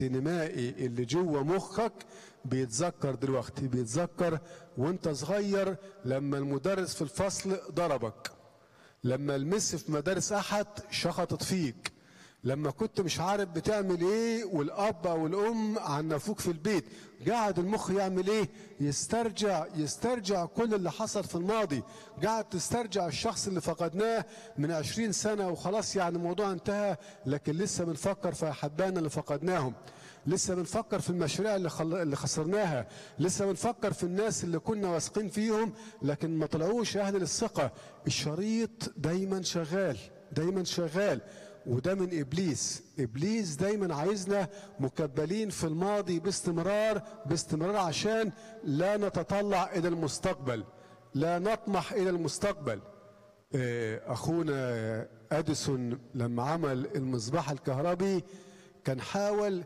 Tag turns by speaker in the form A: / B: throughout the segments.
A: السينمائي اللي جوه مخك بيتذكر دلوقتي بيتذكر وانت صغير لما المدرس في الفصل ضربك لما المس في مدارس احد شخطت فيك لما كنت مش عارف بتعمل ايه والاب او الام عنفوك في البيت قاعد المخ يعمل ايه يسترجع يسترجع كل اللي حصل في الماضي قاعد تسترجع الشخص اللي فقدناه من عشرين سنة وخلاص يعني الموضوع انتهى لكن لسه بنفكر في احبائنا اللي فقدناهم لسه بنفكر في المشاريع اللي, خل... اللي خسرناها لسه بنفكر في الناس اللي كنا واثقين فيهم لكن ما طلعوش اهل للثقة الشريط دايما شغال دايما شغال وده من ابليس ابليس دايما عايزنا مكبلين في الماضي باستمرار باستمرار عشان لا نتطلع الى المستقبل لا نطمح الى المستقبل آه، اخونا اديسون لما عمل المصباح الكهربي كان حاول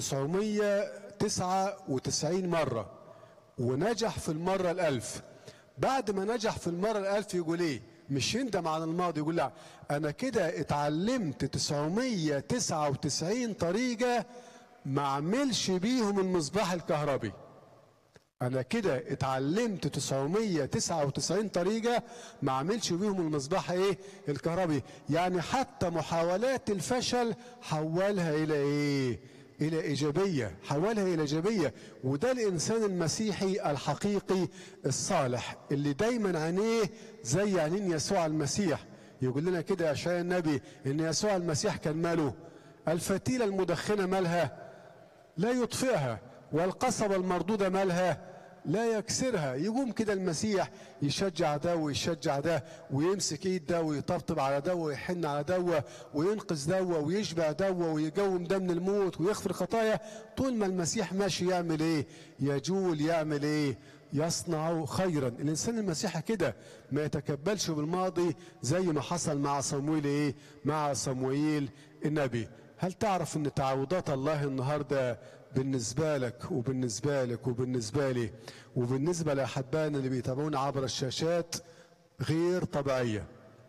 A: 999 مرة ونجح في المرة الألف بعد ما نجح في المرة الألف يقول إيه مش يندم على الماضي يقول لا أنا كده اتعلمت 999 طريقة ما اعملش بيهم المصباح الكهربي انا كده اتعلمت 999 طريقة ما اعملش بيهم المصباح ايه الكهربي يعني حتى محاولات الفشل حولها الى ايه الى ايجابية حولها الى ايجابية وده الانسان المسيحي الحقيقي الصالح اللي دايما عينيه زي عينين يسوع المسيح يقول لنا كده يا اشعياء النبي ان يسوع المسيح كان ماله الفتيلة المدخنة مالها لا يطفئها والقصبة المردودة مالها لا يكسرها يقوم كده المسيح يشجع ده ويشجع ده ويمسك ايد ده ويطبطب على ده ويحن على ده وينقذ ده ويشبع ده ويقوم ده من الموت ويغفر خطايا طول ما المسيح ماشي يعمل ايه يجول يعمل ايه يصنع خيرا الانسان المسيحي كده ما يتكبلش بالماضي زي ما حصل مع صمويل ايه مع صموئيل النبي هل تعرف ان تعويضات الله النهارده بالنسبة لك وبالنسبة لك وبالنسبة لي وبالنسبة لأحبائنا اللي بيتابعونا عبر الشاشات غير طبيعية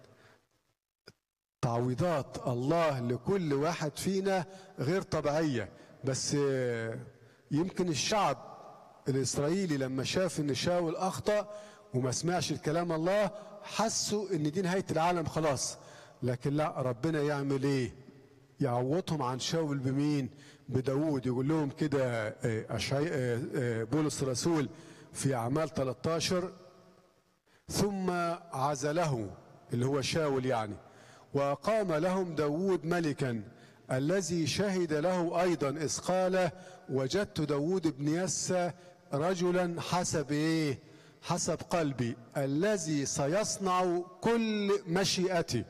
A: تعويضات الله لكل واحد فينا غير طبيعية بس آه، يمكن الشعب الإسرائيلي لما شاف إن شاول أخطأ وما سمعش الكلام الله حسوا إن دي نهاية العالم خلاص لكن لا ربنا يعمل إيه يعوضهم عن شاول بمين بداود يقول لهم كده آه، أشعي- آه، آه، بولس الرسول في أعمال 13 ثم عزله اللي هو شاول يعني وأقام لهم داود ملكا الذي شهد له أيضا إذ قال وجدت داود بن يسى رجلا حسب إيه حسب قلبي الذي سيصنع كل مشيئتي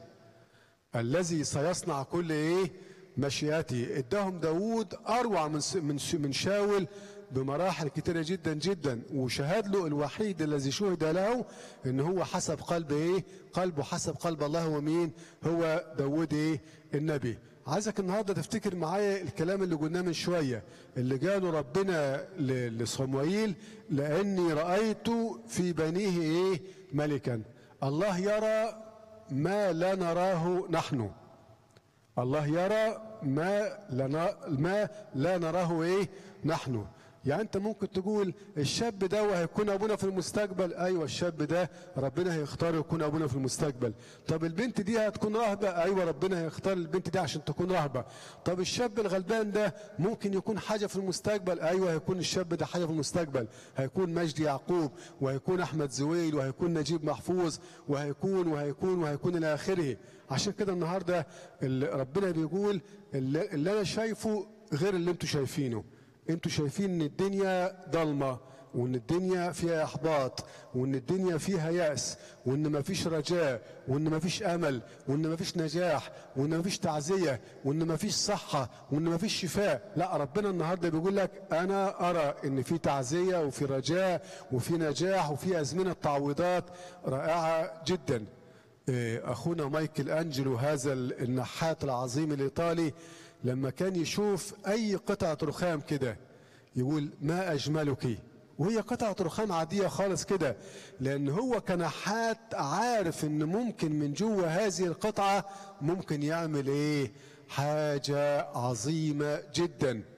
A: الذي سيصنع كل ايه مشيئتي اداهم داود اروع من س- من س- من شاول بمراحل كتيرة جدا جدا وشهد له الوحيد الذي شهد له ان هو حسب قلب ايه قلبه حسب قلب الله هو مين هو داود ايه النبي عايزك النهارده تفتكر معايا الكلام اللي قلناه من شويه اللي قاله ربنا ل- لصموئيل لاني رايت في بنيه ايه ملكا الله يرى ما لا نراه نحن الله يرى ما لنا ما لا نراه ايه نحن يعني انت ممكن تقول الشاب ده هيكون ابونا في المستقبل ايوه الشاب ده ربنا هيختار يكون ابونا في المستقبل طب البنت دي هتكون رهبه ايوه ربنا هيختار البنت دي عشان تكون رهبه طب الشاب الغلبان ده ممكن يكون حاجه في المستقبل ايوه هيكون الشاب ده حاجه في المستقبل هيكون مجدي يعقوب وهيكون احمد زويل وهيكون نجيب محفوظ وهيكون وهيكون وهيكون الى اخره عشان كده النهارده ال- ربنا بيقول اللي, اللي انا شايفه غير اللي انتوا شايفينه انتوا شايفين ان الدنيا ضلمه وان الدنيا فيها احباط وان الدنيا فيها يأس وان مفيش رجاء وان مفيش امل وان مفيش نجاح وان مفيش تعزيه وان مفيش صحه وان مفيش شفاء لا ربنا النهارده بيقول لك انا ارى ان في تعزيه وفي رجاء وفي نجاح وفي ازمنه تعويضات رائعه جدا إيه، اخونا مايكل انجلو هذا النحات العظيم الايطالي لما كان يشوف اي قطعه رخام كده يقول ما اجملك وهي قطعه رخام عاديه خالص كده لان هو كنحات عارف ان ممكن من جوه هذه القطعه ممكن يعمل ايه حاجه عظيمه جدا